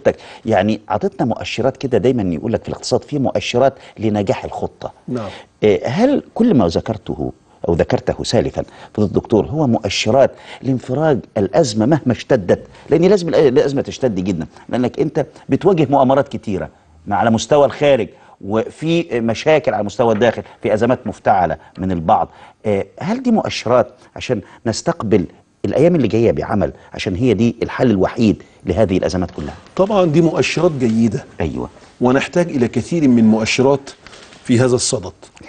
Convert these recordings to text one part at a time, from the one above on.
حضرتك يعني عطتنا مؤشرات كده دايما يقول لك في الاقتصاد في مؤشرات لنجاح الخطه نعم. آه، هل كل ما ذكرته او ذكرته سالفا فضل الدكتور هو مؤشرات لانفراج الازمه مهما اشتدت لان لازم الأ- الازمه تشتد جدا لانك انت بتواجه مؤامرات كتيره مع- على مستوى الخارج وفي مشاكل على مستوى الداخل في ازمات مفتعله من البعض آه، هل دي مؤشرات عشان نستقبل الايام اللي جايه بعمل عشان هي دي الحل الوحيد لهذه الازمات كلها طبعا دي مؤشرات جيده ايوه ونحتاج الى كثير من مؤشرات في هذا الصدد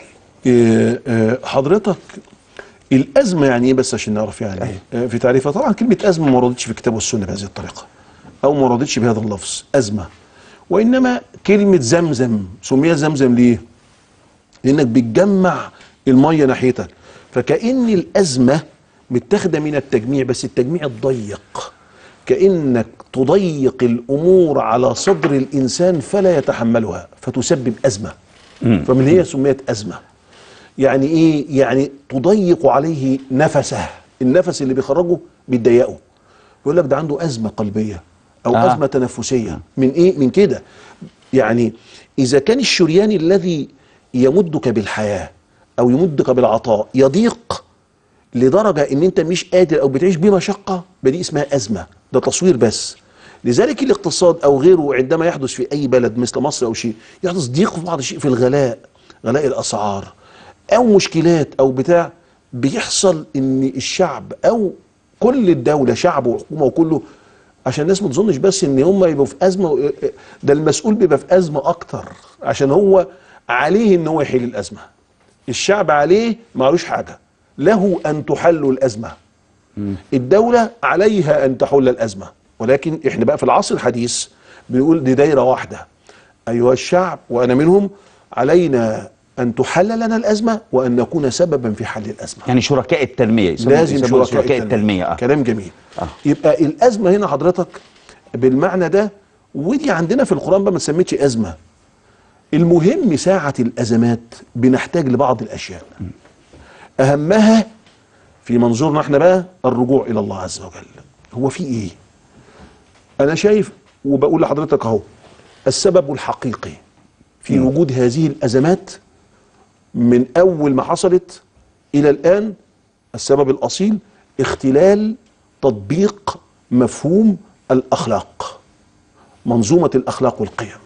إيه، آه، حضرتك الازمه يعني ايه بس عشان نعرف يعني ايه آه، في تعريفها طبعا كلمه ازمه ما وردتش في الكتاب والسنه بهذه الطريقه او ما وردتش بهذا اللفظ ازمه وانما كلمه زمزم سميت زمزم ليه لانك بتجمع الميه ناحيتك فكأن الازمه متاخده من التجميع بس التجميع الضيق كأنك تضيق الامور على صدر الانسان فلا يتحملها فتسبب ازمه فمن هي سميت ازمه يعني ايه يعني تضيق عليه نفسه النفس اللي بيخرجه بيضيقه يقول لك ده عنده ازمه قلبيه او آه. آه. ازمه تنفسيه من ايه من كده يعني اذا كان الشريان الذي يمدك بالحياه او يمدك بالعطاء يضيق لدرجه ان انت مش قادر او بتعيش بمشقه بدي اسمها ازمه ده تصوير بس لذلك الاقتصاد او غيره عندما يحدث في اي بلد مثل مصر او شيء يحدث ضيق في بعض الشيء في الغلاء غلاء الاسعار او مشكلات او بتاع بيحصل ان الشعب او كل الدوله شعب وحكومه وكله عشان الناس ما تظنش بس ان هم يبقوا في ازمه ده المسؤول بيبقى في ازمه اكتر عشان هو عليه ان هو يحل الازمه الشعب عليه معلوش حاجه له ان تحل الازمه الدوله عليها ان تحل الازمه ولكن احنا بقى في العصر الحديث بنقول دي دايره واحده ايها الشعب وانا منهم علينا ان تحل لنا الازمه وان نكون سببا في حل الازمه يعني شركاء التنميه يسموا- لازم يسموها شركاء, شركاء التنميه اه كلام جميل آه. آه. يبقى الازمه هنا حضرتك بالمعنى ده ودي عندنا في القران بقى ما تسميتش ازمه المهم ساعه الازمات بنحتاج لبعض الاشياء اهمها في منظورنا احنا بقى الرجوع الى الله عز وجل هو في ايه انا شايف وبقول لحضرتك اهو السبب الحقيقي في وجود هذه الازمات من اول ما حصلت الى الان السبب الاصيل اختلال تطبيق مفهوم الاخلاق منظومه الاخلاق والقيم